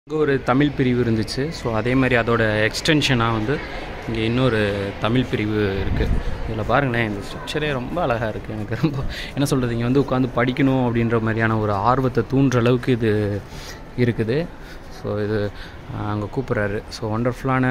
இங்கே ஒரு தமிழ் பிரிவு இருந்துச்சு ஸோ அதே மாதிரி அதோட எக்ஸ்டென்ஷனாக வந்து இங்கே இன்னொரு தமிழ் பிரிவு இருக்குது இதில் பாருங்களேன் இந்த ஸ்ட்ரக்சரே ரொம்ப அழகாக இருக்குது எனக்கு ரொம்ப என்ன சொல்கிறது இங்கே வந்து உட்காந்து படிக்கணும் அப்படின்ற மாதிரியான ஒரு ஆர்வத்தை தூண்டுற அளவுக்கு இது இருக்குது ஸோ இது அங்கே கூப்பிட்றாரு ஸோ ஒண்டர்ஃபுல்லான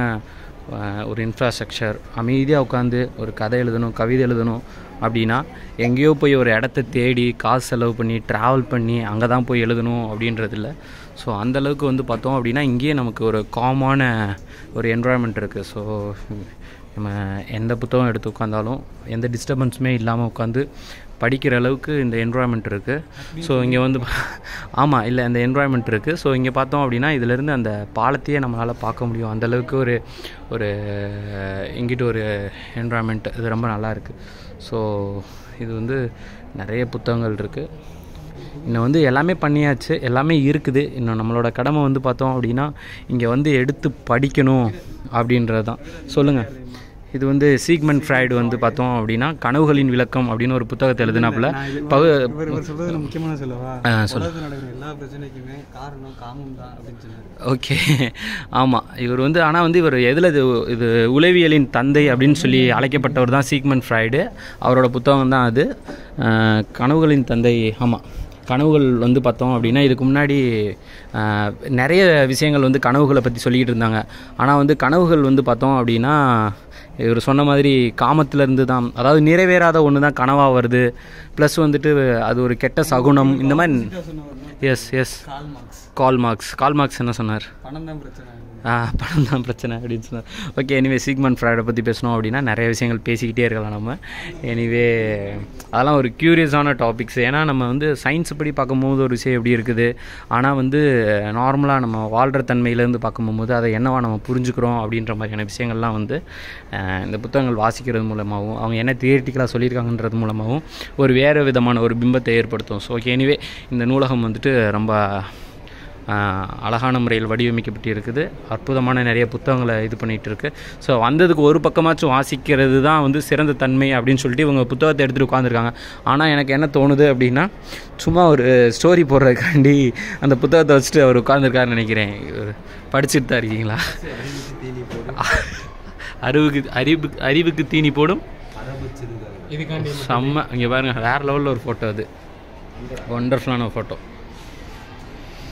ஒரு இன்ஃப்ராஸ்ட்ரக்சர் அமைதியாக உட்காந்து ஒரு கதை எழுதணும் கவிதை எழுதணும் அப்படின்னா எங்கேயோ போய் ஒரு இடத்த தேடி காசு செலவு பண்ணி ட்ராவல் பண்ணி அங்கே தான் போய் எழுதணும் அப்படின்றது இல்லை ஸோ அந்தளவுக்கு வந்து பார்த்தோம் அப்படின்னா இங்கேயே நமக்கு ஒரு காமான ஒரு என்வரான்மெண்ட் இருக்குது ஸோ நம்ம எந்த புத்தகம் எடுத்து உட்காந்தாலும் எந்த டிஸ்டர்பன்ஸுமே இல்லாமல் உட்காந்து படிக்கிற அளவுக்கு இந்த என்வரான்மெண்ட் இருக்குது ஸோ இங்கே வந்து ஆமாம் இல்லை இந்த என்வரான்மெண்ட் இருக்குது ஸோ இங்கே பார்த்தோம் அப்படின்னா இதிலேருந்து அந்த பாலத்தையே நம்மளால் பார்க்க முடியும் அந்தளவுக்கு ஒரு ஒரு இங்கிட்டு ஒரு என்வரான்மெண்ட் இது ரொம்ப நல்லா இருக்குது ஸோ இது வந்து நிறைய புத்தகங்கள் இருக்குது இன்னும் வந்து எல்லாமே பண்ணியாச்சு எல்லாமே இருக்குது இன்னும் நம்மளோட கடமை வந்து பார்த்தோம் அப்படின்னா இங்கே வந்து எடுத்து படிக்கணும் அப்படின்றது தான் சொல்லுங்கள் இது வந்து சீக்மெண்ட் ஃப்ரைடு வந்து பார்த்தோம் அப்படின்னா கனவுகளின் விளக்கம் அப்படின்னு ஒரு புத்தகத்தை எழுதினாப்புல பகு இவர் இவர் சொல்றது நான் முக்கியமான சொல்லவா ஆ, சொல்லு. உலகத்தில் நடக்கிற எல்லா பிரச்சனைக்குமே காரணம் காமம் தான் அப்படின்னு சொன்னார் ஓகே ஆமாம் இவர் வந்து ஆனால் வந்து இவர் எதில் இது இது உளவியலின் தந்தை அப்படின்னு சொல்லி அழைக்கப்பட்டவர் தான் சீக்மெண்ட் ஃப்ரைடு அவரோட புத்தகம் தான் அது அஹ், கனவுகளின் தந்தை ஆமாம் கனவுகள் வந்து பார்த்தோம் அப்படின்னா இதுக்கு முன்னாடி அஹ், நிறைய விஷயங்கள் வந்து கனவுகளை பற்றி சொல்லிக்கிட்டு இருந்தாங்க ஆனால் வந்து கனவுகள் வந்து பார்த்தோம் அப்படின்னா இவர் சொன்ன மாதிரி காமத்திலேருந்து தான் அதாவது நிறைவேறாத ஒன்று தான் கனவாக வருது ப்ளஸ் வந்துட்டு அது ஒரு கெட்ட சகுனம் இந்த மாதிரி எஸ் எஸ் Karl Marx Karl Marx Karl Marx என்ன சொன்னார் பணம் தான் பிரச்சனை ஆ பணம் தான் பிரச்சனை அப்படின்னு சொன்னார் ஓகே எனிவே சீக்மன் ஃப்ராய்டை பற்றி பேசணும் அப்படின்னா நிறைய விஷயங்கள் பேசிக்கிட்டே இருக்கலாம் நம்ம எனிவே அதெல்லாம் ஒரு க்யூரியஸான டாபிக்ஸ் ஏன்னா நம்ம வந்து சயின்ஸ் படி பார்க்கும்போது ஒரு விஷயம் எப்படி இருக்குது ஆனால் வந்து நார்மலாக நம்ம வாழ்கிற தன்மையிலேருந்து பார்க்கும்போது அதை என்னவா நம்ம புரிஞ்சுக்கிறோம் அப்படின்ற மாதிரியான விஷயங்கள்லாம் வந்து அஹ், இந்த புத்தகங்கள் வாசிக்கிறது மூலமாகவும் அவங்க என்ன தியரிட்டிக்கலாக சொல்லியிருக்காங்கன்றது மூலமாகவும் ஒரு வேறு விதமான ஒரு பிம்பத்தை ஏற்படுத்தும் ஸோ ஓகே எனிவே இந்த நூலகம் வந்துட்டு ரொம்ப ஆஹ் அழகான முறையில் வடிவமைக்கப்பட்டு இருக்குது அற்புதமான நிறைய புத்தகங்களை இது பண்ணிகிட்டு இருக்கு ஸோ வந்ததுக்கு ஒரு பக்கமாச்சும் வாசிக்கிறது தான் வந்து சிறந்த தன்மை அப்படின்னு சொல்லிட்டு இவங்க புத்தகத்தை எடுத்துகிட்டு உட்காந்துருக்காங்க ஆனால் எனக்கு என்ன தோணுது அப்படின்னா சும்மா ஒரு ஸ்டோரி போடுறதுக்காண்டி அந்த புத்தகத்தை வச்சுட்டு அவர் உட்காந்துருக்காருன்னு நினைக்கிறேன் இவர் படிச்சுட்டு தான் இருக்கீங்களா தீனி போடு அறிவுக்கு அறிவு அறிவுக்கு தீனி போடும் இதுக்காண்டி செம்ம இங்கே பாருங்கள் வேறு லெவலில் ஒரு ஃபோட்டோ அது ஒண்டர்ஃபுல்லான ஃபோட்டோ